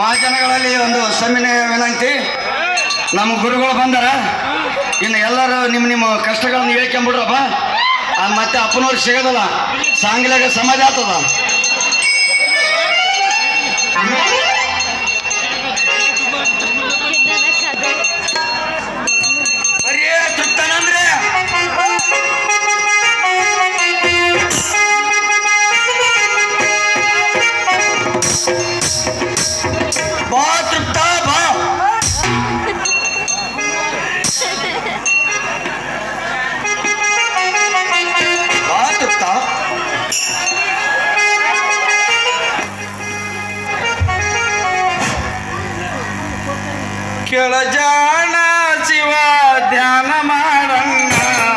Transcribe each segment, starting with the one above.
ಮಹಾಜನಗಳಲ್ಲಿ ಒಂದು ಸಮ್ಮಿನ ವಿನಂತಿ ನಮ್ಮ ಗುರುಗಳು ಬಂದಾರ ಇನ್ನು ಎಲ್ಲರೂ ನಿಮ್ಮ ನಿಮ್ಮ ಕಷ್ಟಗಳನ್ನು ಹೇಳ್ಕೊಂಬಿಡ್ರಪ್ಪ ಅದು ಮತ್ತೆ ಅಪ್ಪನವ್ರು ಸಿಗೋದಲ್ಲ ಸಾಂಗ್ಲಾಗ ಸಮಾಜ ಆಗ್ತದ ಬರೀ ತೃಪ್ತನಂದ್ರೆ ಬಾ ತೃಪ್ತ ಬಾ ಬಾ ತೃಪ್ತ ಕೆಳಜಾಣ ಶಿವ ಧ್ಯಾನ ಮಾಡಣ್ಣ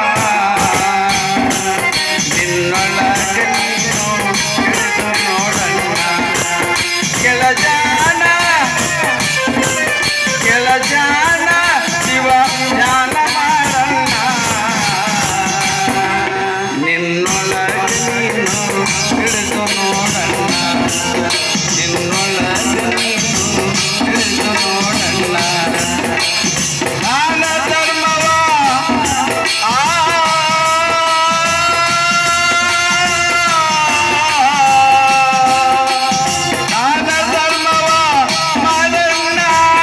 ನಿನ್ನೊಳಗೆ ನೀನು ತಿಳಿದು ನೋಡಣ್ಣ ಕೆಳಜಾಣ ಕೆಳಜಾಣ ಶಿವ ಧ್ಯಾನ ಮಾಡಣ್ಣ ನಿನ್ನೊಳಗೆ ನೀನು ತಿಳಿದು ನೋಡಣ್ಣ ನಿನ್ನೊಳಗೆ ನೀನು ತಿಳಿದು ನೋಡಣ್ಣ ದಾನ ಧರ್ಮವ ಆ ದಾನ ಧರ್ಮವ ಮಾಡಣ್ಣ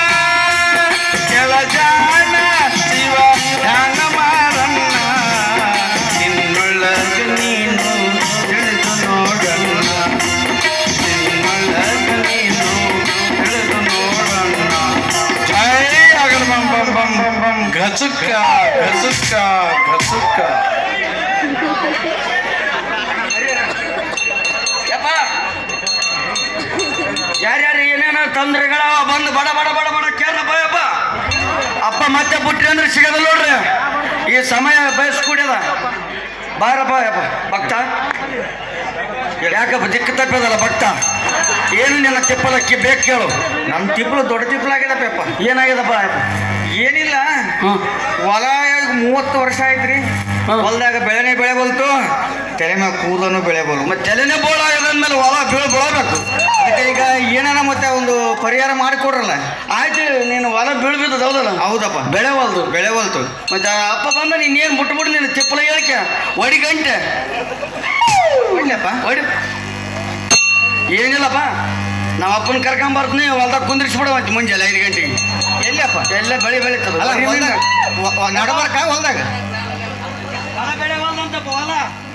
ಕೆಳಜಾಣ ಶಿವ ಧ್ಯಾನ ಮಾಡಣ್ಣ ನಿನ್ನೊಳಗೆ ನೀನು ತಿಳಿದು ನೋಡಣ್ಣ ನಿನ್ನೊಳಗೆ ನೀನು ತಿಳಿದು ನೋಡಣ್ಣ ಜೈ ಅಗರ್ ಬಂ ಬಂ ಬಂ ಬಂ ಬಂ ಗಚುಕ್ಕ ಗಚುಕ್ಕ ಗಚುಕ್ಕ ಯಪ್ಪ ಯಾರ್ಯಾರು ಏನೇನೋ ತೊಂದರೆಗಳವ ಬಂದು ಬಡ ಬಡ ಬಡ ಬಡ ಕೇಳಪ್ಪ ಯಪ್ಪ ಅಪ್ಪ ಮತ್ತೆ ಬಿಟ್ರಿ ಅಂದ್ರೆ ಸಿಗೋದಿಲ್ಲ ನೋಡ್ರಿ ಈ ಸಮಯ ಬಯಸ್ಕೂಡ್ಯದ ಬಾರಪ್ಪ ಯಪ್ಪ ಭಕ್ತ ಯಾಕಪ್ಪ ದಿಕ್ಕು ತಪ್ಪದಲ್ಲ ಭಕ್ತ ಏನು ನಿನ್ನ ತಿಪ್ಪಲಕ್ಕಿ ಬೇಕು ಕೇಳು ನನ್ನ ತಿಪ್ಪಲು ದೊಡ್ಡ ತಿಪ್ಪಲಾಗ್ಯದಪ್ಪ ಯಪ್ಪ ಏನಾಗ್ಯದಪ್ಪ ಯಪ್ಪ ಏನಿಲ್ಲ ಹೊಲ ಮೂವತ್ತು ವರ್ಷ ಆಯ್ತ್ರಿ ಹೊಲದಾಗ ಬೆಳೆನೇ ಬೆಳೆ ಬಂತು ತಲೆ ಮ್ಯಾಗ ಕೂದಲನು ಬೆಳೆ ಬಲು ಮತ್ತೆ ತಲೆನೇ ಬೋಳ ಆಗದಂದ್ಮೇಲೆ ಹೊಲ ಬೀಳು ಬೀಳಬೇಕು ಅದಕ್ಕೆ ಈಗ ಏನಾರ ಮತ್ತೆ ಒಂದು ಪರಿಹಾರ ಮಾಡಿಕೊಡ್ರಲ್ಲ ಆಯ್ತು ನೀನು ಹೊಲ ಬೀಳು ಬಿದ್ದದ ಹೌದಲ್ಲ ಹೌದಪ್ಪ ಬೆಳೆ ಹೊಲ್ದು ಬೆಳೆ ಹೊಲ್ತು ಮತ್ತೆ ಆ ಅಪ್ಪ ಬಂದ ನೀನೇನು ಬಿಟ್ಬಿಟ್ಟು ನೀನು ತಿಪ್ಪಲ ಹೇಳಿಕೆ ಒಡಿ ಗಂಟೆ ಒಡ್ಲಪ್ಪ ಒಡಿ ಏನಿಲ್ಲಪ್ಪ ನಮ್ಮ ಅಪ್ಪನ ಕರ್ಕೊಂಡ್ ಬರ್ತೀನಿ ಹೊಲ್ದಾಗ ಕುಂದ್ರಿಸ್ಬಿಡವಂತ ಮುಂಜಾನೆ ಐದು ಗಂಟೆಗೆ ಎಲ್ಲಿಯಪ್ಪ ಎಲ್ಲ ಬೆಳೆ ಬೆಳೀತದ ನಡಬರ್ಕ ಹೊಲ್ದಾಗ ಹೊಲ ಬೆಳೆ ಹೊಲ್ದಂತಪ್ಪ ಹೊಲ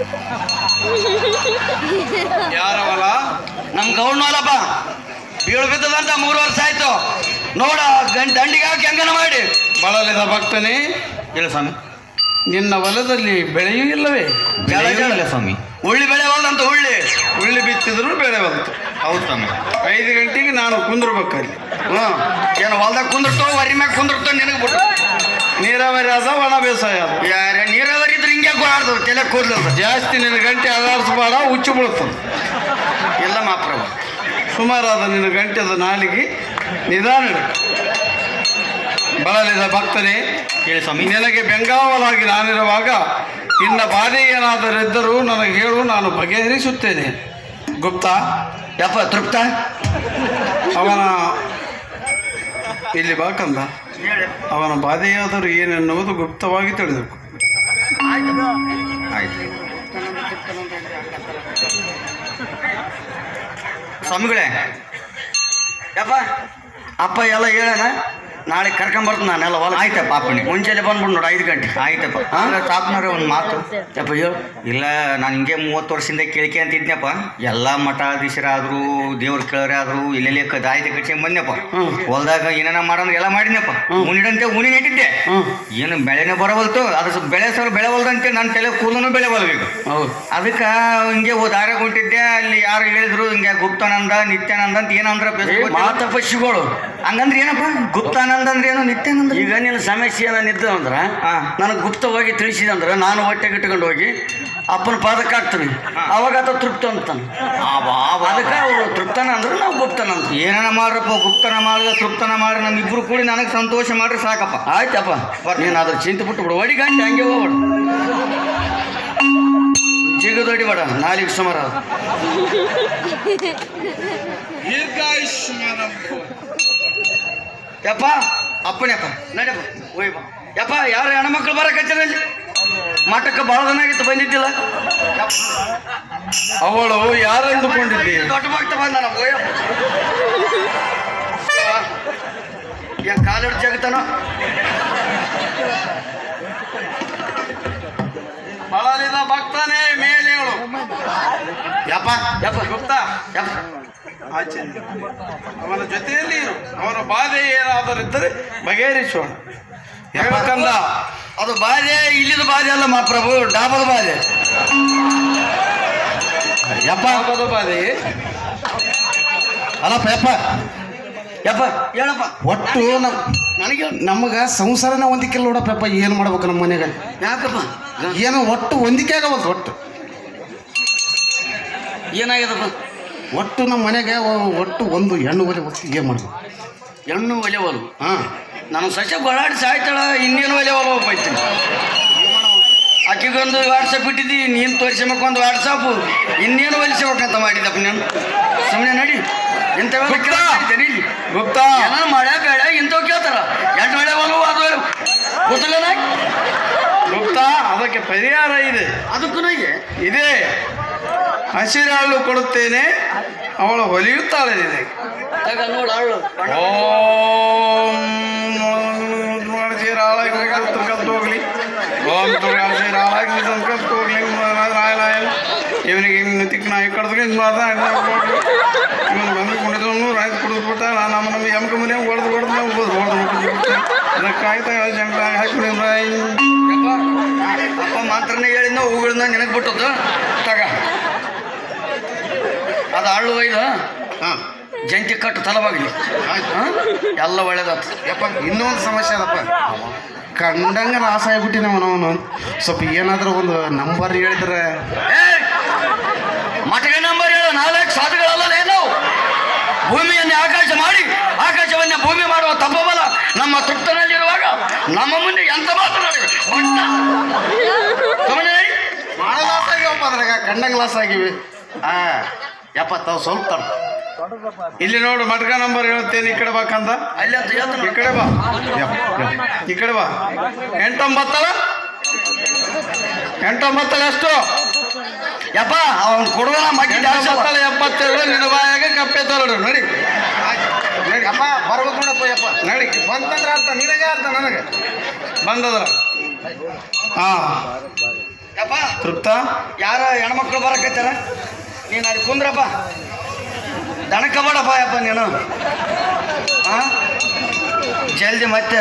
ಯಾರ ಹೊಲ ನಮ್ಮ ಗೌಡ್ನ ಹೊಲಪ್ಪ ಬೀಳು ಬಿದ್ದದಂತ ಮೂರು ವರ್ಷ ಆಯ್ತು ನೋಡ ಗಂಟೆ ದಂಡಿಗೆ ಹಾಕಿ ಹೆಂಗನ ಮಾಡಿ ಬಳಲಿದ ಭಕ್ತನೇ ಇಲ್ಲ ಸ್ವಾಮಿ ನಿನ್ನ ಹೊಲದಲ್ಲಿ ಬೆಳೆಯೂ ಇಲ್ಲವೇ ಬೆಳೆಯೂ ಇಲ್ಲ ಸ್ವಾಮಿ ಉಳ್ಳಿ ಬೆಳೆ ಹೊಲ್ದಂತ ಉಳ್ಳಿ ಉಳ್ಳಿ ಬಿತ್ತಿದ್ರು ಬೆಳೆ ಬಂತು ಹೌದು ಸ್ವಾಮಿ ಐದು ಗಂಟೆಗೆ ನಾನು ಕುಂದ್ರಬೇಕಲ್ಲಿ ಹ್ಞೂ ಏನು ಹೊಲ್ದಾಗ ಕುಂದಿರ್ತೋ ವರಿ ಮ್ಯಾಗ ಕುಂದಿರ್ತೋ ನಿನಗೆ ಬಿಟ್ಟು ನೀರಾವರಿ ಅದ ಒಣ ಬೇಸಾಯ ಅದ ಯಾರ ನೀರಾವರಿ ಇದ್ರೆ ಹಿಂಗೆ ಆಡ್ತದೆ ತಲೆ ಕೂದಲದ ಜಾಸ್ತಿ ನಿನ್ನ ಗಂಟೆ ಅದಾಡಿಸ್ಬೇಡ ಹುಚ್ಚು ಬೀಳ್ತದೆ ಎಲ್ಲ ಮಾಪ್ರಭು ಸುಮಾರಾದ ನಿನ್ನ ಗಂಟೆದ ನಾಲಿಗೆ ನಿಧಾನ ಇಡು. ಬಳಲಿದ ಭಕ್ತನೇ ಹೇಳಿ ಸ್ವಾಮಿ ನಿನಗೆ ಬೆಂಗಾವಲಾಗಿ ನಾನಿರುವಾಗ ನಿನ್ನ ಬಾಧೆ ಏನಾದರಿದ್ದರೂ ನನಗೆ ಹೇಳು ನಾನು ಬಗೆಹರಿಸುತ್ತೇನೆ ಗುಪ್ತ ಯಪ್ಪ ತೃಪ್ತ ಅವನ ಇಲ್ಲಿ ಬಾಕಂದ ಅವನ ಬಾಧೆಯಾದರೂ ಏನೆನ್ನುವುದು ಗುಪ್ತವಾಗಿ ತಿಳಿದಬೇಕು ಆಯ್ತು ಸ್ವಾಮಿಗಳೇ ಯಪ್ಪ ಅಪ್ಪ ಎಲ್ಲ ಹೇಳಣ ನಾಳೆ ಕರ್ಕೊಂಬರ್ತೀನಿ ನಾನೆಲ್ಲ ಹೊಲ ಆಯ್ತಪ್ಪ ಅಪ್ಪಣೆ ಮುಂಚೆಲೆ ಬಂದ್ಬಿಡು ನೋಡಿ ಐದು ಗಂಟೆ ಆಯ್ತಪ್ಪ ಹಾ? ಸಾಕ್ನವ್ರೆ ಒಂದು ಮಾತು ಯಪ್ಪ ಹೇಳು ಇಲ್ಲ ನಾನು ಹಿಂಗೆ ಮೂವತ್ತು ವರ್ಷದಿಂದ ಕೇಳ್ಕೆ ಅಂತಿದ್ನಪ್ಪ ಎಲ್ಲ ಮಠಾಧೀಶರಾದ್ರು ದೇವ್ರ ಕೇಳರಾದ್ರು ಇಲ್ಲೆಲ್ಲಿ ದಾಯ್ದೆ ಕಟ್ಸಿ ಬಂದ್ನಪ್ಪ ಹ್ಮ್. ಹೊಲ್ದಾಗ ಏನೇನ ಮಾಡಂದ್ರೆ ಎಲ್ಲ ಮಾಡಿದ್ನಪ್ಪ ಮುನಿಡಂತೆ ಉನಿ ನೆಟ್ಟಿದ್ದೆ ಹ್ಞೂ ಏನು ಬೆಳೆನೇ ಬರವಲ್ತು ಅದ್ರ ಸ್ವಲ್ಪ ಬೆಳೆ ಸರ್ ಬೆಳೆ ಹೊಲ್ದಂತೆ ನನ್ನ ತಲೆ ಕೂದಲು ಬೆಳೆ ಬಲ್ಬೇಕು ಹೌದು ಅದಕ್ಕೆ ಹಿಂಗೆ ದಾರ ಹೊಂಟಿದ್ದೆ ಅಲ್ಲಿ ಯಾರು ಹೇಳಿದ್ರು ಹಿಂಗೆ ಗುಪ್ತಾನಂದ ನಿತ್ಯಾನಂದ ಅಂತ ಏನಂದ್ರ ಮಾತಪ್ಪ ಶಿಗಳು ಹಂಗಂದ್ರೆ ಏನಪ್ಪ ಗುಪ್ತಾನಂದ ಅಂದ್ರೆ ಏನು ನಿತ್ಯಾನಂದ ಈಗ ನಿನ್ನ ಸಮಸ್ಯೆ ಏನಾನ ಇದ್ದು ಅಂದ್ರೆ ಹಾ. ನನಗೆ ಗುಪ್ತವಾಗಿ ತಿಳಿಸಿದಂದ್ರೆ ನಾನು ಹೊಟ್ಟೆಗೆ ಇಟ್ಕೊಂಡು ಹೋಗಿ ಅಪ್ಪನ ಪಾದಕ್ಕೆ ಹಾಕ್ತೀನಿ ಅವಾಗ ಆತ ತೃಪ್ತ ಅಂತಾನೆ ಅದಕ್ಕೆ ಅವರು ತೃಪ್ತನ ಅಂದ್ರೆ ನಾವು ಗುಪ್ತನ ಅಂತ ಏನಾನ ಮಾಡ್ರಪ್ಪ ಗುಪ್ತನ ಮಾಡಿದ ತೃಪ್ತನ ಮಾಡಿ ನಮ್ಮಿಬ್ರು ಕೂಡಿ ನನಗೆ ಸಂತೋಷ ಮಾಡ್ರಿ ಸಾಕಪ್ಪ ಆಯ್ತಪ್ಪ ನೀನು ಅದ್ರ ಚಿಂತೆ ಬಿಟ್ಟು ಬಿಡು ಒಡಿ ಗಂಟೆ ಹಂಗೆ ಹೋಗ್ಬಿಡು ಸಿಗದೊಡಿ ಬೇಡ ನಾಲಿಗೆ ಸುಮಾರು ಅದು. ದೀರ್ಘಾಯುಷ್ಮಾನ ಯಪ್ಪ ಅಪ್ಪನಪ್ಪ ನಡಿಯಪ್ಪ ಹೋಯ್ ಬಾ ಯಪ್ಪ ಯಾರು ಹೆಣ್ಮಕ್ಳು ಬರಕತ್ತೀರ ಅಲ್ಲಿ ಮಠಕ್ಕೆ ಭಾಳ ದಿನ ಆಗಿತ್ತು ಬಂದಿದ್ದಿಲ್ಲ ಅವಳು ಯಾರೆಂದುಕೊಂಡಿದ್ದಿ ದೊಡ್ಡ ಭಕ್ತ ಬಂದ ನಮ್ಮ ಹೋಯಪ್ಪ ಏನ್ ಕಾಲಿಡ್ ಜಗತ್ತನೋ ಬಳಲಿದ ಭಕ್ತನೇ ಮೇಲೇಳು ಯಪ್ಪ ಯಪ್ಪ ಗುಪ್ತ ಯಪ್ಪ ಆಚೆ ಅವನ ಜೊತೆಯಲ್ಲಿ ಇರು ಅವನ ಬಾಧೆ ಏನಾದರಿದ್ದರೆ ಬಗೆಹರಿಸೋಣ ಯಾಕಂದ ಅದು ಬಾಧೆ ಇಲ್ಲಿದ ಬಾಧೆ ಅಲ್ಲ ಮಾ ಪ್ರಭು ಡಾಬದ ಬಾಧೆ ಯಪ್ಪ ಪಾಪದ ಬಾಧೆ ಅಲ್ಲಪ್ಪ ಯಪ್ಪ ಯಪ್ಪ ಹೇಳಪ್ಪ ಒಟ್ಟು ನಮ್ ನನಗೆ ನಮಗ ಸಂಸಾರನ ಹೊಂದಿಕಿಲ್ಲ ನೋಡಪ್ಪ ಯಪ್ಪ ಏನು ಮಾಡ್ಬೇಕು ನಮ್ಮ ಮನೆಗ ಯಾಕಪ್ಪ ಏನು ಒಟ್ಟು ಹೊಂದಿಕೆ ಆಗವಲ್ದು ಒಟ್ಟು ಏನಾಗ್ಯದಪ್ಪ ಒಟ್ಟು ನಮ್ಮ ಮನೆಗೆ ಒ- ಒಟ್ಟು ಒಂದು ಹೆಣ್ಣು ಒಲೆ ಒತ್ತು ಏನು ಮಾಡ್ಬೇಕು ಹೆಣ್ಣು ಒಲೆವಲು ಹಾಂ ನಾನು ಸಸ್ಯ ಗೊಳಾಡಿ ಸಾಯ್ತಾಳ ಇನ್ನೇನು ಒಲೆವಲು ಹೋಗ್ಬೈತೀನಿ ಆಕಿಗೊಂದು ವಾಟ್ಸಪ್ ಇಟ್ಟಿದ್ದಿ ನೀನು ತೋರಿಸಬೇಕೊಂದು ವಾಟ್ಸಪ್ ಇನ್ನೇನು ಹೊಲಿಸಬೇಕಂತ ಮಾಡಿದಪ್ಪ ನಾನು ಸುಮ್ಮನೆ ನಡಿ ಇಂಥವೆಲ್ಲ ಗುಪ್ತ! ಕೆಲಸ ಮಾಡಿದ್ದೇನೆ ಇಲ್ಲಿ ಗುಪ್ತ ಏನೋ ಮಳೆ ಬೇಡ ಇಂಥವು ಕೇಳ್ತಾರ ಎಂಟು ಮಳೆ ಒಲವು ಅದು ಗೊತ್ತಿಲ್ಲ ಗುಪ್ತ ಅದಕ್ಕೆ ಪರಿಹಾರ ಇದೆ ಅದಕ್ಕೂ ಇದೆ ಇದೆ ಹಸಿರಾಳು ಕೊಡುತ್ತೇನೆ ಅವಳು ಹೊಲಿಯುತ್ತಾಳೆ ನಿನಗೆ ತಗ ನೋಡು ಅಳ್ಳು ಓಂ ಹಸಿರಾಳಾಗಿ ಕಲ್ತು ಹೋಗ್ಲಿ ಓಂ ಹಸಿರಾಳಾಗಿ ಕಲ್ತು ಹೋಗ್ಲಿ ಇವನಿಗೆ ಇನ್ನು ತಿಕ್ಕ ನಾಯಿ ಕಡ್ದ್ರೆ ಹಿಂಗೆ ಮಾಡ್ದ ಇವನು ಬಂದು ಕುಣಿದವನು ರಾಯ್ತು ಕುಡಿದು ಬಿಟ್ಟ ನಾನು ನಮ್ಮ ನಮ್ಮ ಎಮ್ಕ ಮನೆ ಹೊಡೆದು ಹೊಡೆದು ನಾವು ಹೊಡೆದು ಅದಕ್ಕಾಯ್ತಾ ಜಂಗ ಹಾಕಿ ರಾಯ್ ಯಪ್ಪ, ಅಪ್ಪ ಮಾತ್ರನೇ ಹೇಳಿದ್ನ ಹೂಗಳನ್ನ ನಿನಗೆ ಬಿಟ್ಟದ್ದು ತಗ ಅದು ಹಳ್ಳು ಒಯ್ದು ಹಾಂ ಜಂತಿ ಕಟ್ಟು ತಲವಾಗಲಿ ಎಲ್ಲ ಒಳ್ಳೇದಾತು ಯಪ್ಪ ಇನ್ನೊಂದು ಸಮಸ್ಯೆ ಅದಪ್ಪ ಕಂಡಂಗ ನಾಶ ಆಗ್ಬಿಟ್ಟಿನ ಅವನವನು ಸ್ವಲ್ಪ ಏನಾದರೂ ಒಂದು ನಂಬರ್ ಹೇಳಿದ್ರೆ ಏ ಮಟಗೆ ನಂಬರ್ ಹೇಳು ನಾಲ್ಕು ಸಾಧುಗಳಲ್ಲ ಏನು ಭೂಮಿಯನ್ನೇ ಆಕಾಶ ಮಾಡಿ ಆಕಾಶವನ್ನೇ ಭೂಮಿ ಮಾಡುವ ತಪ್ಪವಲ್ಲ ನಮ್ಮ ತೃಪ್ತನಲ್ಲಿರುವಾಗ ನಮ್ಮ ಮುಂದೆ ಎಂತ ಮಾತನಾಡಬೇಕು ಭಾಳ ಲಾಸ್ ಆಗ್ಯಾವಪ್ಪ ಅದ್ರಾಗ ಕಂಡಂಗ ಲಾಸ್ ಆಗಿವಿ ಹಾಂ ಯಪ್ಪ ತಾವು ಸ್ವಲ್ಪ ತಡ ಇಲ್ಲಿ ನೋಡು ಮಟ್ಕ ನಂಬರ್ ಹೇಳ್ತೇನೆ ಈ ಕಡೆ ಬಾಕಂತ ಅಲ್ಲಿ ಅಂತ ಈ ಹೇಳ್ತಾನೆ ಕಡೆ ಬಾ ಈ ಕಡೆ ಬಾ ಎಂಟೊಂಬತ್ತಲ್ಲ ಎಂಟೊಂಬತ್ತಲ್ಲ ಎಷ್ಟು ಯಪ್ಪ ಅವನು ಕೊಡುವನ ಮಗ್ಗಿ ಜಾಸ್ತಿ ಅಲ್ಲ. ಎಂಟೊಂಬತ್ತಲ್ಲ ಎಪ್ಪತ್ತೆರಡು ನಿನ್ನ ಬಾಯಾಗ ಕಪ್ಪೆ ತರಡು ನಡಿ ಯಪ್ಪ ಬರ್ಬೇಕು ನೋಡಪ್ಪ ಯಪ್ಪ ನಡಿ ಬಂತಂದ್ರೆ ಅರ್ಥ ನಿನಗೆ ಅರ್ಥ ನನಗೆ ಬಂದದ್ರ ಹಾ ಯಪ್ಪ ತೃಪ್ತ ಯಾರ ಹೆಣ್ಮಕ್ಳು ಬರಕತ್ತಾರ ನೀನು ಅಲ್ಲಿ ಕುಂದ್ರಪ್ಪ ದಣಕ ಬೇಡಪ್ಪ ಯಪ್ಪ ನೀನು ಆ ಜಲ್ದಿ ಮತ್ತೆ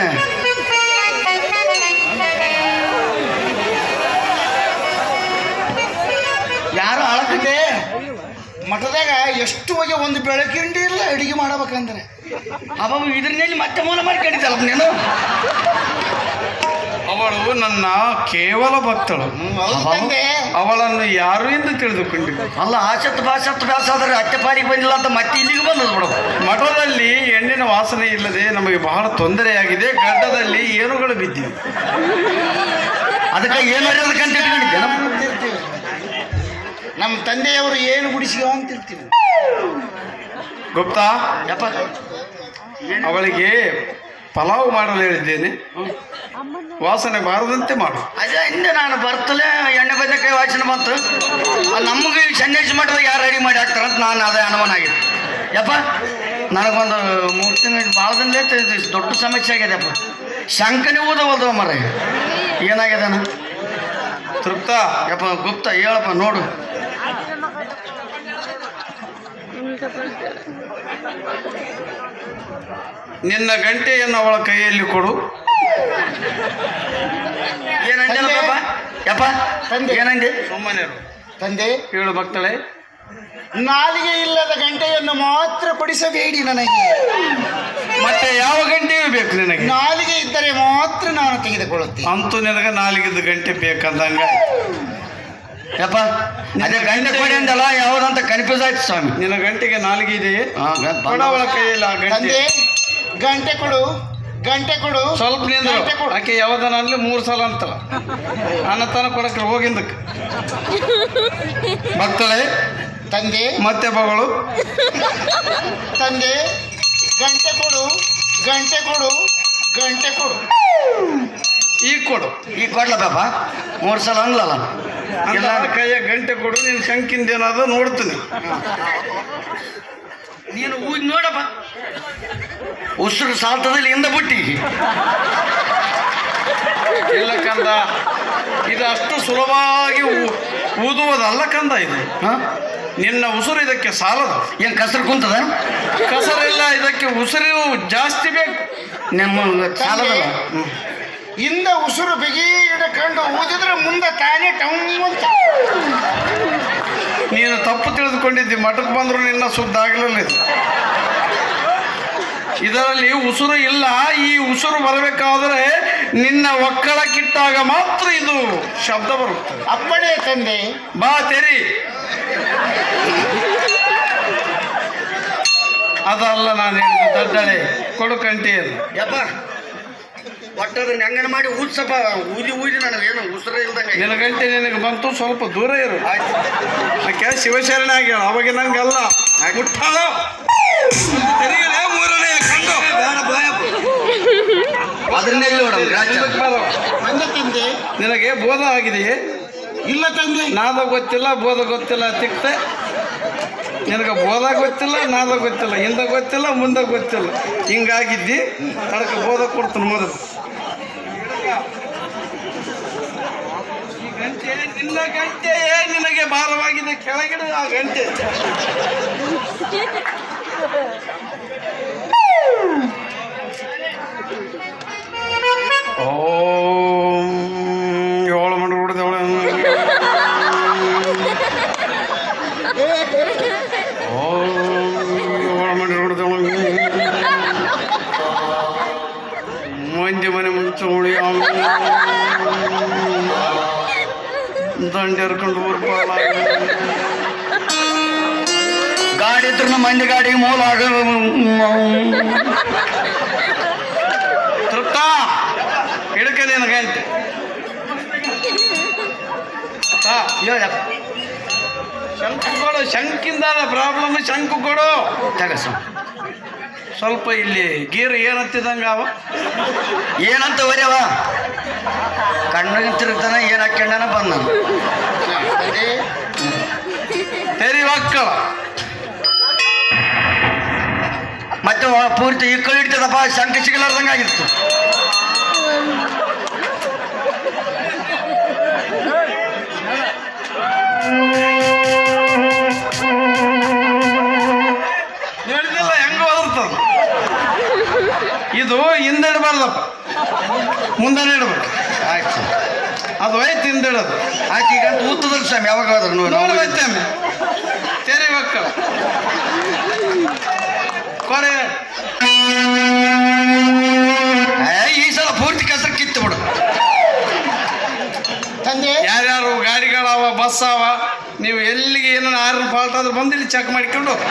ಯಾರು ಅಳಕತೆ ಮಠದಾಗ ಎಷ್ಟು ಬಗೆ ಒಂದು ಬೆಳಕಿಂಡಿ ಇಲ್ಲ ಅಡಿಗೆ ಮಾಡಬೇಕಂದ್ರೆ ಅಬ್ಬ ಇದ್ರಲ್ಲಿ ಮತ್ತೆ ಮೂಲ ಮಾಡಿ ಕಡಿತಲ್ಲಪ್ಪ ನೀನು ಅವಳು ನನ್ನ ಕೇವಲ ಭಕ್ತಳು ಅವಳನ್ನು ಯಾರು ಎಂದು ತಿಳಿದುಕೊಂಡಿದ್ದೆ ಅಲ್ಲ ಆಸತ್ತು ಬಾಸತ್ತು ಬ್ಯಾಸ ಆದ್ರೆ ಅತ್ತೆ ಪಾರಿಗೆ ಬಂದಿಲ್ಲ ಅಂತ ಮತ್ತೆ ಇಲ್ಲಿಗೆ ಬಂದದ್ದು ಬಿಡು ಮಠದಲ್ಲಿ ಹೆಣ್ಣಿನ ವಾಸನೆ ಇಲ್ಲದೆ ನಮಗೆ ಬಹಳ ತೊಂದರೆಯಾಗಿದೆ ಗಡ್ಡದಲ್ಲಿ ಏನುಗಳು ಬಿದ್ದಿವೆ ಅದಕ್ಕೆ ಏನು ಕಂತ ಇಟ್ಕೊಂಡಿದ್ದೆ ನಮ್ಮ ತಂದೆಯವರು ಏನು ಗುಡಿಸಿಯೋ ಅಂತಿರ್ತೀವಿ ಗುಪ್ತಾ ಯಪ್ಪ ಅವಳಿಗೆ ಪಲಾವ್ ಮಾಡಲು ಹೇಳಿದ್ದೇನೆ ವಾಸನೆ ಬಾರದಂತೆ ಮಾಡು ಅದೇ ಹಿಂದೆ ನಾನು ಬರ್ತಲೇ ಎಣ್ಣೆ ಬದನೆಕಾಯಿ ವಾಸನೆ ಬಂತು ಆ ನಮಗೆ ಸನ್ಯಾಸಿ ಮಠದಾಗ ಯಾರು ರೆಡಿ ಮಾಡಿ ಹಾಕ್ತಾರಂತ ನಾನು ಅದೇ ಅನುಮಾನ ಆಗಿದೆ ಯಪ್ಪ ನನಗೊಂದು ಮೂರು ತಿಂಗಳು ಭಾಳ ದಿನ ದೊಡ್ಡ ಸಮಸ್ಯೆ ಆಗಿದೆ ಅಪ್ಪ ಶಂಕನೇ ಊದವಲ್ದು ಮರ ಏನಾಗಿದೆ ಅಣ್ಣ ತೃಪ್ತ ಯಪ್ಪ ಗುಪ್ತ ಹೇಳಪ್ಪ ನೋಡು ನಿನ್ನ ಗಂಟೆಯನ್ನು ಅವಳ ಕೈಯಲ್ಲಿ ಕೊಡು ಏನಂದಿಲ್ಲಪ್ಪ ಯಪ್ಪ ತಂದೆ. ಏನಂದೆ ಸುಮ್ಮನೆ ಇರು. ತಂದೆ ಹೇಳು ಭಕ್ತಳೆ ನಾಲಿಗೆ ಇಲ್ಲದ ಗಂಟೆಯನ್ನು ಮಾತ್ರ ಕೊಡಿಸಬೇಡಿ ನನಗೆ ಮತ್ತೆ ಯಾವ ಗಂಟೆಯೂ ಬೇಕು ನಿನಗೆ ನಾಲಿಗೆ ಇದ್ದರೆ ಮಾತ್ರ ನಾನು ತೆಗೆದುಕೊಳ್ಳುತ್ತೇನೆ ಅಂತೂ ನಿನಗೆ ನಾಲಿಗಿದ್ದ ಗಂಟೆ ಬೇಕಂದಂಗ ಯಪ್ಪ ಅದೇ ಗಂಟೆ ಕೊಡಿ ಅಂದಲ್ಲ ಯಾವುದಂತ ಕನ್ಫ್ಯೂಸ್ ಆಯ್ತು ಸ್ವಾಮಿ ನಿನ್ನ ಗಂಟೆಗೆ ನಾಲಿಗೆ ಇದೆಯೇ ಹಾ, ಗ- ಕೊಡ ಅವಳ ಕೈಯಲ್ಲಿ ಆ ಗಂಟೆ ತಂದೆ ಗಂಟೆ ಕೊಡು ಗಂಟೆ ಕೊಡು ಸ್ವಲ್ಪ ನಿಂದ್ರು ಗಂಟೆ ಕೊಡು ಆಕೆ ಯಾವ್ದನ ಅನ್ಲಿ ಮೂರು ಸಲ ಅಂತಳ ಅನ್ನತನ ಕೊಡಕ್ಕೆ ಹೋಗಿಂದಕ್ಕೆ ಭಕ್ತಳೆ ತಂದೆ ಮತ್ತೆ ಬಗಳು ತಂದೆ ಗಂಟೆ ಕೊಡು ಗಂಟೆ ಕೊಡು ಗಂಟೆ ಕೊಡು ಈಗ ಕೊಡು ಈಗ ಕೊಡ್ಲಪ್ಪ ಮೂರು ಸಲ ಅನ್ಲಲ್ಲ ಅಂತ ಕೈಯ ಗಂಟೆ ಕೊಡು ನಿನ್ ಶಂಕಿಂದ ಏನಾದ್ರು ನೋಡ್ತೀನಿ ನೀನು ಊದ್ ನೋಡಪ್ಪ ಉಸಿರು ಸಾಲ್ತದಲ್ಲಿ ಹಿಂದ ಬಿಟ್ಟಿ ಇಲ್ಲ ಕಂದ ಇದು ಅಷ್ಟು ಸುಲಭವಾಗಿ ಊ- ಊದುವುದಲ್ಲ ಕಂದ ಇದು ಹಾ ನಿನ್ನ ಉಸಿರು ಇದಕ್ಕೆ ಸಾಲದು ಏನ್ ಕಸರು ಕುಂತದ ಕಸರಿಲ್ಲ ಇದಕ್ಕೆ ಉಸಿರು ಜಾಸ್ತಿ ಬೇಕು ನಿಮ್ಮ ಸಾಲದಲ್ಲ ಹ್ಮ್. ಹಿಂದೆ ಉಸಿರು ಬಿಗಿ ಹಿಡ್ಕೊಂಡು ಊದಿದ್ರೆ ಮುಂದೆ ತಾನೇ ಟೌನ್ ಅಂತ ನೀನು ತಪ್ಪು ತಿಳಿದುಕೊಂಡಿದ್ದಿ ಮಠಕ್ಕೆ ಬಂದ್ರು ನಿನ್ನ ಸುದ್ದ ಆಗಲಿಲ್ಲ ಇದು ಇದರಲ್ಲಿ ಉಸಿರು ಇಲ್ಲ ಈ ಉಸಿರು ಬರಬೇಕಾದ್ರೆ ನಿನ್ನ ಒಕ್ಕಳಕ್ಕಿಟ್ಟಾಗ ಮಾತ್ರ ಇದು ಶಬ್ದ ಬರುತ್ತದೆ ಅಪ್ಪಣೆ ತಂದೆ ಬಾ ತೆರಿ ಅದಲ್ಲ ನಾನು ಹೇಳಿದ್ದು ದಡ್ಡಳೆ ಕೊಡು ಕಂಟಿಯನ್ನು ಯಪ್ಪ ಒಟ್ಟದನ್ನ ಹೆಂಗನ ಮಾಡಿ ಊದ್ಸಪ್ಪ ಊದಿ ಊದಿ ನನಗೇನು ಉಸಿರೇ ಇಲ್ದಂಗೆ ನಿನ್ನ ಗಂಟೆ ನಿನಗೆ ಬಂತು ಸ್ವಲ್ಪ ದೂರ ಇರು ಆಯ್ತು ಆಕೆ ಶಿವಶರಣ ಆಗ್ಯಾಳ ಅವಾಗ ನಂಗಲ್ಲ ಮುಟ್ಟಾಳ ತೆರೆಯಲೇ ಮೂರನೇ ಕಂಡು ಬೇಡ ಬಾಯಪ್ಪ ಅದನ್ನೆಲ್ಲಿ ನೋಡ ಗ್ರಾಚಾರ ಮುಂದಕ್ಕೆ ಬಾರೋ. ಬಂದ ತಂದೆ ನಿನಗೆ ಬೋಧ ಆಗಿದೆಯೇ ಇಲ್ಲ ತಂದೆ ನಾದ ಗೊತ್ತಿಲ್ಲ ಬೋಧ ಗೊತ್ತಿಲ್ಲ ತಿಕ್ತೆ ನಿನಗೆ ಬೋಧ ಗೊತ್ತಿಲ್ಲ ನಾದ ಗೊತ್ತಿಲ್ಲ ಹಿಂದೆ ಗೊತ್ತಿಲ್ಲ ಮುಂದೆ ಗೊತ್ತಿಲ್ಲ ಹಿಂಗಾಗಿದ್ದಿ ಅದಕ್ಕೆ ಬೋಧ ಕೊಡ್ತೀನಿ ಮೊದಲು ಈ ಗಂಟೆ ನಿನ್ನ ಗಂಟೆಯೇ ನಿನಗೆ ಭಾರವಾಗಿದೆ ಕೆಳಗಿಡ ಆ ಗಂಟೆ ಓಂ ಏಳು ಮಂಡ್ರು ಹೊಡೆದವಳೆ ಏಳು ಮಂಡ್ರು ಹೊಡೆದವಳೆ ಮಂದಿ ಮನೆ ಮುಂಚೋಳಿ ದಂಡ ಹರ್ಕೊಂಡು ಊರ್ಪಾಲ ಗಾಡಿ ಇದ್ರು ಮಂದಿ ಗಾಡಿಗೆ ಮೂಲ ಆಗ ತೃಪ್ತ ಹಿಡಕ ನಿನ್ನ ಗಂಟೆ ಹಾ ಹೇಳಪ್ಪ ಶಂಕು ಕೊಡು ಶಂಕಿಂದಾದ ಪ್ರಾಬ್ಲಮ್ ಶಂಕು ಕೊಡು ತಗಸ ಸ್ವಲ್ಪ ಇಲ್ಲಿ ಗೀರ್ ಏನತ್ತಿದಂಗ ಅವ ಏನಂತ ಒರ್ಯವ ಕಣ್ಣಿಗೆ ತಿರುಗ್ತಾನ ಏನ್ ಹಾಕ್ಯಂಡನ ಬಂದ ನಾನು ತಂದೆ ತೆರಿ ಮಕ್ಕಳ ಮತ್ತೆ ಒಳ ಪೂರ್ತಿ ಈ ಕೈ ಇಡ್ತದಪ್ಪ ಶಂಕ ಸಿಗಲಾರ್ದಂಗ ಆಗಿತ್ತು ನೋಡಿದಿಲ್ಲ ಹೆಂಗ ಒದರ್ತದ ಇದು ಹಿಂದೆ ಇಡಬಾರ್ದಪ್ಪ ಮುಂದೆ ಇಡ್ಬೇಕು ಆಯ್ತು ಅದು ಐತಿ ಹಿಂದಿಡೋದು ಆಯ್ತು ಈಗ ಊತದಲ್ಲಿ ಸ್ವಾಮಿ ಯಾವಾಗ ಹೋದ್ರು ನೀವು ನಾವು ನೋಡ್ಬೇಕಮ್ಮೆ ತೆರಿ ಮಕ್ಕಳ ಕೊರೆ ಏ, ಈ ಸಲ ಪೂರ್ತಿ ಕಸರು ಕಿತ್ತು ಬಿಡು ತಂದೆ ಯಾರ್ಯಾರು ಗಾಡಿಗಳವ ಬಸ್ ಅವ ನೀವು ಎಲ್ಲಿಗೆ ಏನಾರ ಆರ್ನ ಫಾಲ್ಟ್ ಆದ್ರೆ ಬಂದು ಇಲ್ಲಿ ಚೆಕ್ ಮಾಡಿಕೊಂಡು ಹೋಗಿ.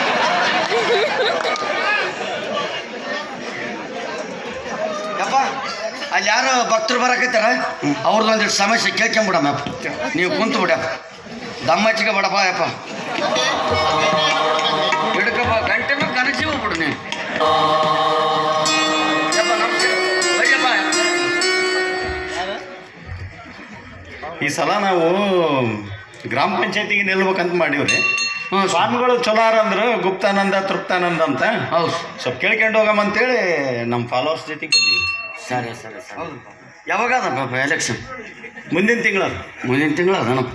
ಯಪ್ಪ ಅಲ್ಲಿ ಯಾರೋ ಭಕ್ತರು ಬರಕತ್ತಾರ ಅವ್ರದ್ದು ಒಂದಿಷ್ಟು ಸಮಸ್ಯೆ ಕೇಳ್ಕೊಂಬಿಡಮ್ಮ ನೀವು ಕುಂತು ಬಿಡಪ್ಪ ದಮ್ಮಚ್ಚಿಗೆ ಬಡಪ್ಪ ಯಪ್ಪ ಹಿಡ್ಕಪ್ಪ ಗಂಟೆ ಮೇಲೆ ಕನಸಿವ ಬಿಡು ನೀನು ಯಪ್ಪ ನಮಸ್ತೆ ಬೈಯಪ್ಪ ಈ ಸಲ ನಾವು ಗ್ರಾಮ ಪಂಚಾಯತಿಗೆ ನಿಲ್ಬೇಕಂತ ಮಾಡೀವ್ರಿ ಹ್ಞೂ ಸ್ವಾಮಿ ಸ್ವಾಮಿಗಳು ಚಲೋ ಅಂದ್ರೆ ಗುಪ್ತಾನಂದ ತೃಪ್ತಾನಂದ ಅಂತ ಹೌದು ಸ್ವಲ್ಪ ಕೇಳ್ಕೊಂಡು ಹೋಗಮ್ಮ ಅಂತೇಳಿ ನಮ್ಮ ಫಾಲೋವರ್ಸ್ ಜೊತೆಗೆ ಬಂದೀವಿ ಸರಿ ಸರಿ ಸರಿ ಯಾವಾಗ ಅದಪ್ಪ ಎಲೆಕ್ಷನ್ ಮುಂದಿನ ತಿಂಗಳ ಮುಂದಿನ ತಿಂಗಳು ಅದನಪ್ಪ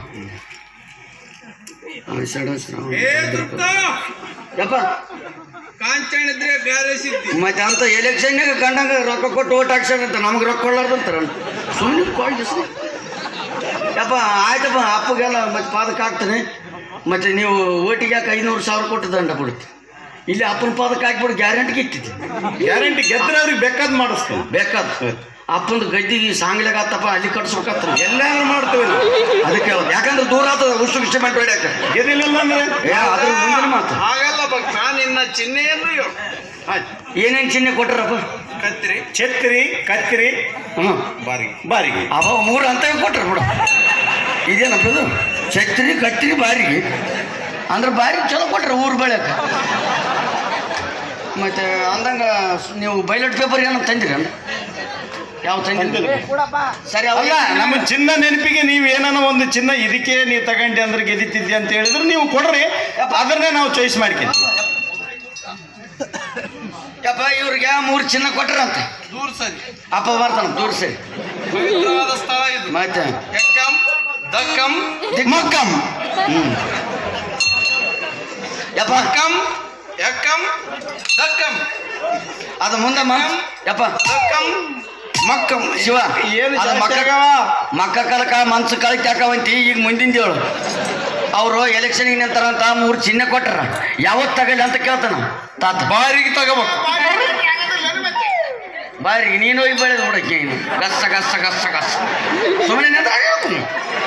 ಆಷಾಢ ಶ್ರಾವಣ ಏ ತೃಪ್ತ ಯಪ್ಪ ಕಾಂಚನ ಇದ್ರೆ ಗಾರೆ ಸಿದ್ದಿ ಮತ್ತೆ ಅಂತ ಎಲೆಕ್ಷನ್ಯಾಗ ಕಂಡಂಗ ರೊಕ್ಕ ಕೊಟ್ಟು ಓಟ್ ಹಾಕ್ಸ್ಯಾರಂತ ನಮ್ಗೆ ರೊಕ್ಕ ಕೊಡ್ಲಾರ್ದಂತಾರ ಸುಮ್ಮನೆ ಕಾಲ್ ಯಪ್ಪ ಆಯ್ತಪ್ಪ ಅಪ್ಪಗೆಲ್ಲ ಮತ್ತೆ ಪಾದಕ್ಕೆ ಹಾಕ್ತಾನೆ ಮತ್ತೆ ನೀವು ಓಟಿಗೆ ಯಾಕೆ ಐನೂರು ಸಾವಿರ ಕೊಟ್ಟು ದಂಡ ಬಿಡುತ್ತೆ ಇಲ್ಲಿ ಅಪ್ಪನ ಪಾದಕ್ಕೆ ಹಾಕ್ಬಿಟ್ಟು ಗ್ಯಾರಂಟಿಗೆ ಇಟ್ಟಿದ್ದೆ ಗ್ಯಾರಂಟಿ ಗೆದ್ರೆ ಅವ್ರಿಗೆ ಬೇಕಾದ್ ಮಾಡಿಸ್ತೀವಿ ಬೇಕಾದ ಅಪ್ಪಂದು ಗದ್ದಿಗೆ ಸಾಂಗ್ಲಾಗ ಆತಪ್ಪ ಅಲ್ಲಿ ಕಟ್ಸ್ಬೇಕತ್ತ ಎಲ್ಲಾರು ಮಾಡ್ತೀವಿ ನಾವು ಅದಕ್ಕೆ ಹೇಳೋದು ಯಾಕಂದ್ರೆ ದೂರ ಆತದ ಉಷ್ಟು ಇಷ್ಟಮೆಂಟ್ ಹೊಡ್ಯಾಕ ಗೆದಿಲಿಲ್ಲ ಅಂದ್ರೆ ಏ ಅದ್ರ ಮುಂದಿನ ಮಾತು ಹಾಗಲ್ಲ ಭಕ್ತ ನಿನ್ನ ಚಿಹ್ನೆಯನ್ನು ಹೇಳು ಏನೇನು ಚಿಹ್ನೆ ಕೊಟ್ಟರಪ್ಪ ಕತ್ರಿ ಛತ್ರಿ ಕತ್ರಿ ಹ್ಞೂ ಬಾರಿಗೆ ಬಾರಿಗೆ ಅವ ಮೂರು ಅಂತವೇ ಕೊಟ್ರು ಬಿಡು ಇದೇನಪ್ಪ ಇದು ಛತ್ರಿ ಕತ್ರಿ ಬಾರಿಗೆ ಅಂದ್ರೆ ಬಾರಿ ಚಲೋ ಕೊಟ್ರೆ ಊರು ಬೆಳೆಕ ಮತ್ತೆ ಅಂದಂಗ ನೀವು ಬೈಲೆಟ್ ಪೇಪರ್ ಏನೋ ತಂದಿರಿ ಅಣ್ಣ ಯಾವ ತಂದಿರಿ ಸರಿ ಅಲ್ಲ ಅಲ್ಲ ನಮ್ಮ ಚಿನ್ನ ನೆನಪಿಗೆ ನೀವು ಏನಾನ ಒಂದು ಚಿನ್ನ ಇದಕ್ಕೆ ನೀವು ತಗೊಂಡಿ ಅಂದ್ರೆ ಗೆದಿತಿದ್ದೆ ಅಂತ ಹೇಳಿದ್ರೆ ನೀವು ಕೊಡ್ರಿ ಅದನ್ನೇ ನಾವು ಚಾಯ್ಸ್ ಮಾಡ್ತೀನಿ ಯಪ್ಪ ಇವ್ರಿಗೆ ಮೂರು ಚಿನ್ನ ಕೊಟ್ರಂತೆ ದೂರ ಸರಿ ಅಪ್ಪ ಬರ್ತಾನ ದೂರ ಸರಿ ಪವಿತ್ರವಾದ ಸ್ಥಳ ಇದು ಮತ್ತೆ ಎಕ್ಕಂ ದಕ್ಕಂ ಮಕ್ಕಂ ಹ್ಮ್ ಯಪ್ಪ ಅಕ್ಕಂ ಎಕ್ಕಂ ದಕ್ಕಂ ಅದು ಮುಂದೆ ಮನ್ ಯಪ್ಪ ದಕ್ಕಂ ಮಕ್ಕಂ ಶಿವ ಏನು ಅದು ಜಾಸ್ತಿ ಮಕ್ಕ ಆಗವ? ಮಕ್ಕ ಕಲಕ ಮನ್ಸು ಕಳಕ್ ಯಾಕವಂತಿ ಈಗ ಮುಂದಿನ ಹೇಳು ಅವರು ಎಲೆಕ್ಷನ್ಗೆ ನಿಂತಾರಂತ ಮೂರು ಚಿಹ್ನೆ ಕೊಟ್ರ ಯಾವತ್ತು ತಗಲಿ ಅಂತ ಕೇಳ್ತಾನ ತಾತ ಬಾರಿಗೆ ತಗೋಬೇಕು ಬಾರಿ ನೀನು ಹೋಗಿ ಬೆಳೆದು ಬಿಡಕ್ಕೆ ನೀನು ಗಸ್ಸ ಗಸ್ಸ ಗಸ್ಸ ಗಸ್ಸ ಸುಮ್ಮನೆ ನಿಂತ ಹೇಳ್ತೀನಿ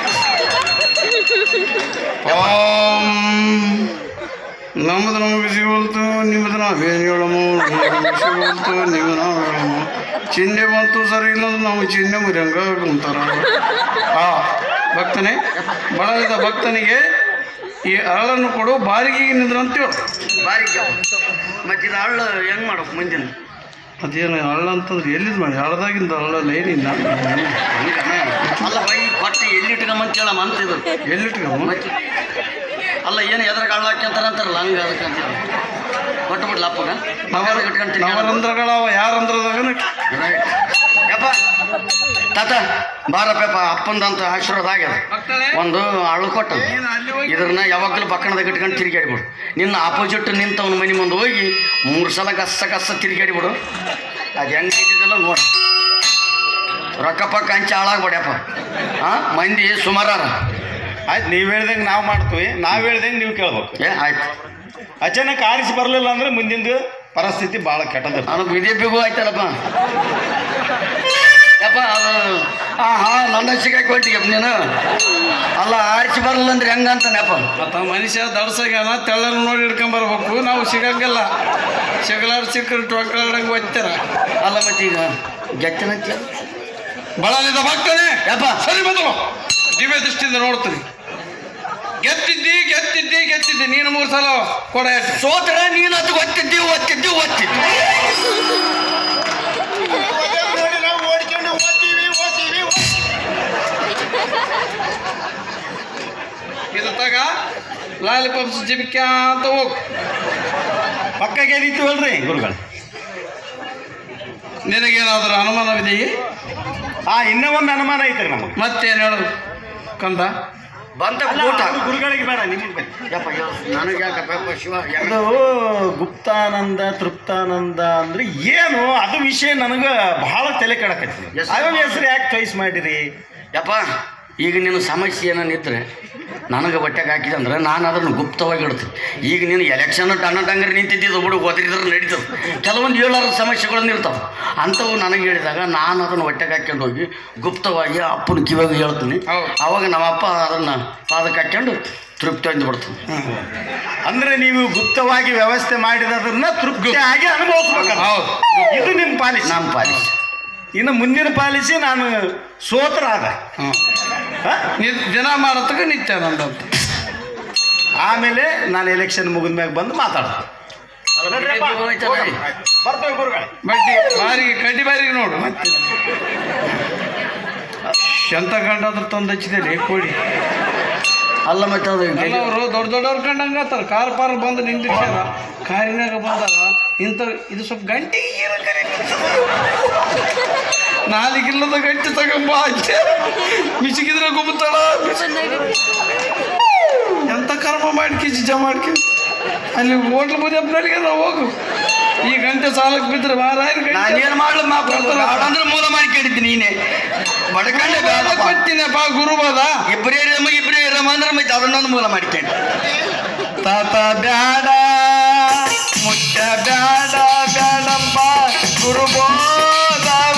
ಓಂ ನಮ್ಮದು ನಮಗೆ ಸಿಗೋಲ್ತು ನಿಮ್ಮದು ನಾವೇನು ಹೇಳಮು ನಮಗೆ ಸಿಗೋಲ್ತು ನೀವು ನಾವು ಹೇಳಮು ಚಿಹ್ನೆ ಬಂತು ಸರಿ ಇಲ್ಲಂದ್ರೆ ನಾವು ಚಿಹ್ನೆ ಮುರಿಯಂಗ ಕುಂತಾರ ಆ ಭಕ್ತನೇ ಬಳಲಿದ ಭಕ್ತನಿಗೆ ಈ ಅರಳನ್ನು ಕೊಡು ಬಾರಿಗೆಗೆ ನಿಂದ್ರು ಅಂತೇಳು ಬಾರಿ ಮತ್ತೆ ಇದು ಹಳ್ಳ ಹೆಂಗ್ ಮಾಡ್ಬೇಕು ಮುಂದಿನ ಅದೇನು ಹಳ್ಳ ಅಂತಂದ್ರೆ ಎಲ್ಲಿದ್ ಮಾಡಿ ಹಳ್ಳದಾಗಿಂದ ಹಳ್ಳ ಲೈನಿಂದ ಅಲ್ಲ ಬೈ ಕೊಟ್ಟು ಎಲ್ಲಿಟ್ಕೊಂಬಂತ ಹೇಳಮ್ಮ ಅಂತ ಇದು ಎಲ್ಲಿಟ್ಕಮ್ಮ ಮತ್ತೆ ಅಲ್ಲ ಏನು ಎದ್ರಾಗ ಹಳ್ಳ ಹಾಕ್ಯಂತಾರ ಅಂತಾರಲ್ಲ ಹಂಗೆ ಅದಕ್ಕೆ ಅಂತ ಕೊಟ್ಟು ಬಿಡ್ಲ ಅಪ್ಪಗ ಮಗದ ಕಟ್ಕೊಂತೀನಿ ನವರಂಧ್ರಗಳವ ಯಾರಂಧ್ರದಾಗ ಯಪ್ಪ ತಾತ ಬಾರಪ್ಪ ಅಪ್ಪಂದಂತ ಆಶೀರ್ವಾದ ಆಗ್ಯದ ಭಕ್ತನೇ ಒಂದು ಅಳ್ಳು ಕೊಟ್ಟು ನೀನು ಅಲ್ಲಿ ಹೋಗಿ ಇದ್ರನ್ನ ಯಾವಾಗಲೂ ಪಕ್ಕಣದಾಗ ಇಟ್ಕೊಂಡು ತಿರುಗಾಡಿಬಿಡು ನಿನ್ನ ಆಪೋಸಿಟ್ ನಿಂತವನ ಮನೆ ಮುಂದೆ ಹೋಗಿ ಮೂರು ಸಲ ಗಸ್ಸ ಗಸ್ಸ ತಿರುಗಾಡಿಬಿಡು ಅದು ಹೆಂಗೆ ಇದ್ದಿದ್ದಲ್ಲ ನೋಡಿ ರೊಕ್ಕ ಪಕ್ಕ ಹಂಚಿ ಹಾಳಾಗ್ಬೇಡ್ಯಪ್ಪ ಹಾಂ ಮಂದಿ ಸುಮಾರಾರ ಆಯ್ತು ನೀವು ಹೇಳ್ದಂಗೆ ನಾವು ಮಾಡ್ತೀವಿ ನಾವು ಹೇಳ್ದಂಗೆ ನೀವು ಕೇಳ್ಬೇಕು ಏ ಆಯ್ತು ಅಚಾನಕ್ ಆರಿಸಿ ಬರಲಿಲ್ಲ ಅಂದ್ರೆ ಮುಂದಿಂದು ಪರಿಸ್ಥಿತಿ ಭಾಳ ಕೆಟ್ಟದಿರ್ತದೆ ನಾನು ಬಿ ಜೆ ಪಿಗೂ ಆಯ್ತಲ್ಲಪ್ಪ ಯಪ್ಪ ಅದು ಹಾಂ ಹಾಂ ನನ್ನ ಸಿಗಾಕಿ ಹೊಟ್ಟಿಗೆ ನೀನು ಅಲ್ಲ ಆರಿಸಿ ಬರಲ್ಲ ಅಂದ್ರೆ ಹೆಂಗಂತಾನೆಪ್ಪ ಮತ್ತ ಮನುಷ್ಯ ದಡ್ಸಾಗ್ಯಾನ ತೆಳ್ಳನ ನೋಡಿ ಹಿಡ್ಕೊಂಡ್ ಬರ್ಬೇಕು ನಾವು ಸಿಗಂಗಿಲ್ಲ ಸಿಗಲಾರ ಸಿಕ್ಕರು ಟೊಕ್ಕಲಾಡಂಗೆ ಒತ್ತಾರ ಅಲ್ಲ ಮತ್ತೆ ಈಗ ಗೆಚ್ಚನ ಬಳಲಿದ ಭಕ್ತನೇ ಯಪ್ಪ ಸರಿ ಬಂದು ದಿವ್ಯ ದೃಷ್ಟಿಯಿಂದ ನೋಡ್ತೀನಿ ಗೆದ್ದಿದ್ದಿ ಗೆದ್ದಿದ್ದಿ ಗೆದ್ದಿದ್ದಿ ನೀನು ಮೂರು ಸಲ ಕೊಡ ಇಟ್ಟು. ಸೋತರ ನೀನು ಅದು ಒತ್ತಿದ್ದಿ ಒತ್ತಿದ್ದಿ ಒತ್ತಿದ್ದಿ ಇದು ತಗ ಲಾಲಿಪಾಪ್ಸ್ ಜಿಬಿಕ್ಯ ಅಂತ ಹೋಗು ಪಕ್ಕ ಗೆದ್ದಿತ್ತೀವಲ್ರಿ ಗುರುಗಳು ನಿನಗೇನಾದರೂ ಅನುಮಾನವಿದೆಯೇ ಆ ಇನ್ನೂ ಒಂದು ಅನುಮಾನ ಐತ್ರಿ ನಮಗೆ ಮತ್ತೇನು ಹೇಳೋದು ಕಂದ ಬಂತ ಅಲ್ಲ, ಊಟ ಅದು ಗುರುಗಳಿಗೆ ಬೇಡ ನಿಮಗೆ ಬೇಡ ಯಪ್ಪ ಹೇಳು. ನನಗೆ ಯಾಕಪ್ಪ ಶಿವ ಅದು ಗುಪ್ತಾನಂದ ತೃಪ್ತಾನಂದ ಅಂದ್ರೆ ಏನು ಅದು ವಿಷಯ ನನಗೆ ಬಹಳ ತಲೆ ಕೆಡಕತ್ತಿ Yes. ಅವ ಹೆಸರು ಯಾಕೆ ಚಾಯ್ಸ್ ಮಾಡಿರಿ ಯಪ್ಪ ಈಗ ನಿನ್ನ ಸಮಸ್ಯೆ ಏನಿದ್ರೆ ನನಗೆ ಬಟ್ಟೆಗೆ ಹಾಕಿದೆ ಅಂದ್ರೆ ನಾನು ಅದನ್ನು ಗುಪ್ತವಾಗಿ ಇಡ್ತೀನಿ ಈಗ ನೀನು ಎಲೆಕ್ಷನ್ ಟಣ್ಣ ಟಂಗರಿ ನಿಂತಿದ್ದಿದ್ದು ಬಿಡು ಓದಿದ್ರೆ ನಡೀತದೆ ಕೆಲವೊಂದು ಏಳಾರು ಸಮಸ್ಯೆಗಳನ್ನು ಇರ್ತಾವೆ ಅಂಥವು ನನಗೆ ಹೇಳಿದಾಗ ನಾನು ಅದನ್ನು ಹೊಟ್ಟೆಗೆ ಹಾಕ್ಕೊಂಡು ಹೋಗಿ ಗುಪ್ತವಾಗಿ ಅಪ್ಪನ ಕಿವಾಗ ಹೇಳ್ತೀನಿ ಹೌದು. ಅವಾಗ ನಮ್ಮಪ್ಪ ಅದನ್ನು ಪಾದಕ್ಕೆ ಹಾಕ್ಕೊಂಡು ತೃಪ್ತಿ ಹೊಂದಿ ಬಿಡ್ತೀನಿ ಅಂದ್ರೆ ನೀವು ಗುಪ್ತವಾಗಿ ವ್ಯವಸ್ಥೆ ಮಾಡಿದದನ್ನ ತೃಪ್ತಿಯಾಗಿ ಅನುಭವಿಸ್ಬೇಕು ಹೌದು ಇದು ನಿಮ್ಮ ಪಾಲಿಸಿ ನಮ್ಮ ಪಾಲಿಸಿ ಇನ್ನು ಮುಂದಿನ ಪಾಲಿಸಿ ನಾನು ಸೋತರಾದ ಹಾಂ ಹ? ದಿನ ಮಾಡತ್ತಕ್ಕೆ ನಿತ್ಯಾನಂದ ಅಂತ ಆಮೇಲೆ ನಾನು ಎಲೆಕ್ಷನ್ ಮುಗಿದ ಮ್ಯಾಗ ಬಂದು ಮಾತಾಡ್ತೀನಿ ಬರ್ತೇವೆ ಗುರುಗಳೇ ಬಡ್ಡಿ ಬಾರಿಗೆ ಕಡ್ಡಿ ಬಾರಿಗೆ ನೋಡು ಮತ್ತೆ ಎಂತ ಗಂಡಾದ್ರೂ ತಂದು ಹಚ್ಚಿದ್ದೇನೆ ಕೋಳಿ ಅಲ್ಲ ಮತ್ತೆ ಅದು ಎಲ್ಲ ಅವರು ದೊಡ್ಡ ದೊಡ್ಡವ್ರ ಕಂಡಂಗೆ ಆತಾರ ಕಾರ್ ಪಾರ್ ಬಂದು ನಿಂದಿರ್ಸ್ಯಾರ ಕಾರಿನಾಗ ಬಂದಾಗ ಇಂಥ ಇದು ಸ್ವಲ್ಪ ಗಂಟೆಗೆ ಏನು ಕರೆ ನಾಲಿಗಿಲ್ಲದ ಗಂಟೆ ತಗೊಂಬ ಅಜ್ಜೆ ಮಿಸಿಗಿದ್ರೆ ಗುಮ್ಮತಾಳ ಎಂತ ಕರ್ಮ ಮಾಡ್ಕಿ ಜಿಜ ಮಾಡ್ಕಿ ಅಲ್ಲಿ ಹೋಟ್ಲ್ ಬುದ್ಧಪ್ಪನರಿಗೆ ನಾವು ಹೋಗು ಈ ಗಂಟೆ ಸಾಲಕ್ಕೆ ಬಿದ್ದರೆ ಮಾರಾಯರ ಗಂಟೆ ನಾನೇನು ಮಾಡ್ಲು ಮಾ ಅಂದ್ರೆ ಮೂಲ ಮಾಡಿ ಕೇಳಿದ್ದೀನಿ ನೀನೆ ಬಡ್ಕಂಡೆ ಬೇಡಪ್ಪ ಕೊಟ್ಟಿನಪ್ಪ ಗುರುವಾದ ಇಬ್ಬರೇ ರಮ ಇಬ್ಬರೇ ರಮ ಅಂದ್ರೆ ಮತ್ತೆ ಅದನ್ನೊಂದು ಮೂಲ ಮಾಡ್ತೇನೆ ತಾತ ಬ್ಯಾಡ ಮುಟ್ಟ ಬ್ಯಾಡ ಬ್ಯಾಡಪ್ಪ ಗುರುಬೋದವ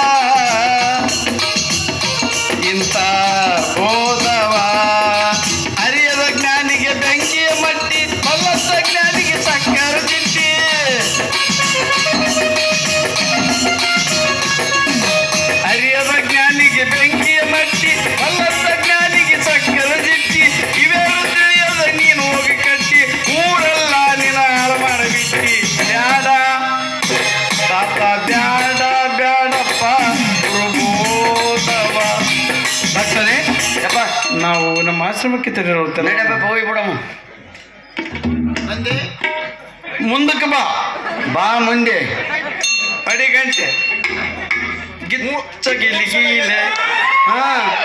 ಇಂಥ ಬೋಧವ ಅರಿಯದ ಜ್ಞಾನಿಗೆ ಬೆಂಕಿಯ ಮಟ್ಟಿ ಬಲ್ಲತ್ತ ಜ್ಞಾನಿಗೆ ಸಕ್ಕರ ತಿಟ್ಟಿ ಆಶ್ರಮಕ್ಕೆ ತೆರಳುತ್ತೇನೆ ನಡಿಯಪ್ಪ ಹೋಗಿ ಬಿಡಮ್ಮ ಮುಂದಕ್ಕೆ ಬಾ ಬಾ ಮುಂದೆ ಅಡಿ ಗಂಟೆ ಗಿಚ್ಚ ಗಿಲ್ಗೀಲೆ ಹಾ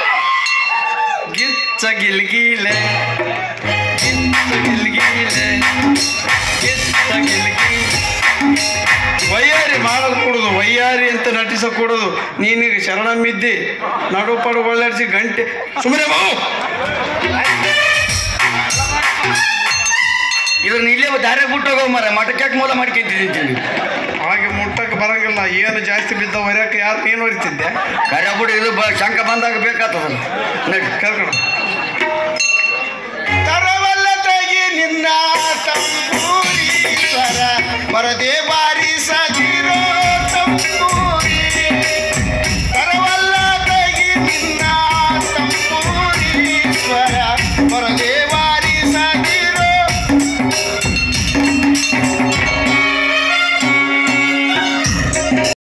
ಗಿಚ್ಚ ಗಿಲ್ಗೀಲೆ ಗಿಚ್ಚ ಗಿಲ್ಗೀಲೆ ಗಿಚ್ಚ ಗಿಲ್ಗೀಲೆ ವಯ್ಯಾರಿ ಮಾಡೋದು ಕೊಡೋದು ವಯ್ಯಾರಿ ಅಂತ ನಟಿಸ ಕೊಡೋದು ನೀನೀಗ ಶರಣಮ್ಮಿದ್ದಿ ನಡು ಪಡು ಒಳ್ಳಾಡಿಸಿ ಗಂಟೆ ಸುಮ್ಮನೆ ಬಾವು ಇದನ್ನ ಇಲ್ಲೇ ದಾರೆ ಬಿಟ್ಟು ಹೋಗೋ ಮರ ಮಠಕ್ಕೆ ಮೂಲ ಮಾಡ್ಕೊಂತಿದ್ದೀನಿ ಹಾಗೆ ಮುಟ್ಟಕ್ಕೆ ಬರಂಗಿಲ್ಲ ಏನು ಜಾಸ್ತಿ ಬಿದ್ದ ಹೊರ್ಯಾಕ ಯಾರು ಏನು ಹೊರಿತಿದ್ದೆ ಕರೆ ಬಿಡು ಇದು ಬ ಶಂಕ ಬಂದಾಗ ಬೇಕಾಗ್ತದಲ್ಲ ನಡಿ ಕೇಳ್ಕೊಣ ತರವಲ್ಲ ತಗಿ ನಿನ್ನ ತಂಬೂರೀಶ್ವರ ಬರದೇ ಬಾ